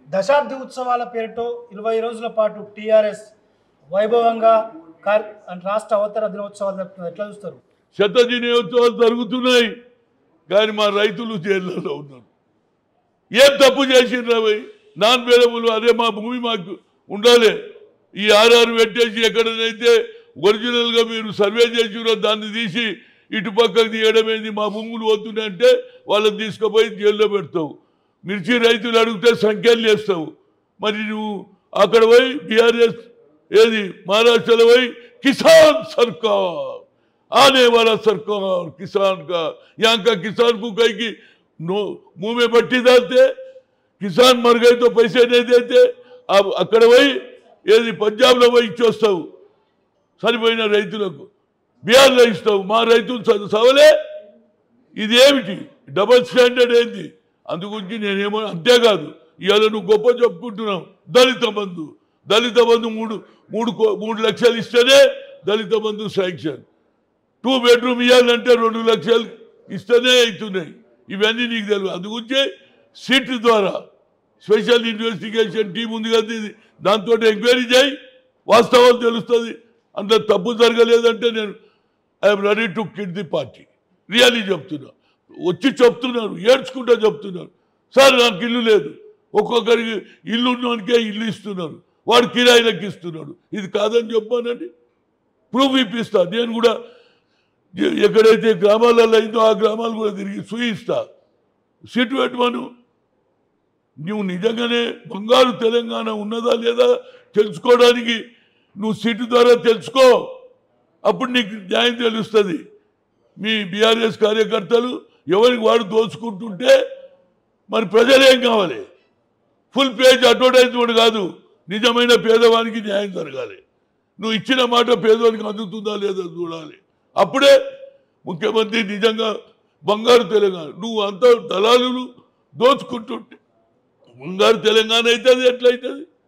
దశాబ్ది ఉత్సవాల పేరుతో ఇరవై రోజుల పాటు టీఆర్ఎస్ వైభవంగా కార్ అంటే రాష్ట్ర అవతర దినోత్సవాలు జరుపుతుంది ఎట్లా చూస్తారు శత దినోత్సవాలు జరుగుతున్నాయి కానీ మా రైతులు జైళ్ళలో ఉన్నారు ఏం తప్పు చేసిండ్రు అవి నాన్ వేలబుల్ అదే మా భూమి మాకు ఉండాలి ఈ ఆర్ఆర్ పెట్టేసి ఎక్కడనైతే ఒరిజినల్గా మీరు సర్వే చేసిరో దాన్ని తీసి ఇటు పక్కకు తీయడమేంది మా భూములు పోతున్నాయంటే వాళ్ళని తీసుకుపోయి జైల్లో పెడతావు మిర్చి రైతులు అడిగితే సంఖ్యలు చేస్తావు మరి నువ్వు అక్కడ పోయి బీఆర్ఎస్ ఏది మహారాష్ట్రలో పోయి కిసాన్ సర్కార్ आने वाला सरकार किसान का यहाँ का किसान को कहे कि नो मुंह में पट्टी डालते किसान मर गए तो पैसे नहीं देते अब అక్కడ పోయి ఏది పంజాబ్లో పోయి ఇచ్చొస్తావు సరిపోయిన రైతులకు బీహార్లో ఇస్తావు మా రైతులు చ- చవలే ఇది ఏమిటి డబల్ స్టాండర్డ్ ఏంది అందుగురించి నేనేమో అంతేకాదు ఇవాళ నువ్వు గొప్ప చెప్పుకుంటున్నావు దళిత బంధు దళిత బంధు మూడు మూడు కో- మూడు లక్షలు ఇస్తేనే Dalit Bandhu sanction two bedroom ఇవ్వాలంటే రెండు లక్షలు ఇస్తేనే అవుతున్నాయి ఇవన్నీ నీకు తెలియదు అందుగురించే సిట్ ద్వారా స్పెషల్ ఇన్వెస్టిగేషన్ టీం ఉంది కదా ఇది దాంతో ఎంక్వైరీ చేయి వాస్తవాలు తెలుస్తుంది అంత తప్పు జరగలేదంటే నేను I'm ready to quit the party really చెప్తున్నా వచ్చి చెప్తున్నారు ఏడ్చుకుంటా చెప్తున్నారు సార్ నాకు ఇల్లు లేదు ఒక్కొక్కరికి ఇల్లు ఉన్నోనికే ఇల్లు ఇస్తున్నారు వాడు కిరాయిలకు ఇస్తున్నాడు ఇది కాదని చెప్పానండి ప్రూఫ్ ఇప్పిస్తా నేను కూడా ఎ- ఎక్కడైతే గ్రామాలలో అయిందో ఆ గ్రామాలు కూడా తిరిగి చూయిస్తా సీటు పెట్టమను నువ్వు నిజంగానే బంగారు తెలంగాణ ఉన్నదా లేదా తెలుసుకోవడానికి నువ్వు సీటు ద్వారా తెలుసుకో అప్పుడు నీకు న్యాయం తెలుస్తుంది మీ బీఆర్ఎస్ కార్యకర్తలు ఎవరికి వాడు దోచుకుంటుంటే మరి ప్రజలు ఏం కావాలి ఫుల్ పేజ్ అడ్వర్టైజ్మెంట్ కాదు నిజమైన పేదవానికి న్యాయం జరగాలి నువ్వు ఇచ్చిన మాట పేదవానికి అందుతుందా లేదా చూడాలి అప్పుడే ముఖ్యమంత్రి నిజంగా బంగారు తెలంగాణ నువ్వు అంతా దళాలు దోచుకుంటుంటే బంగారు తెలంగాణ అవుతుంది ఎట్లయితుంది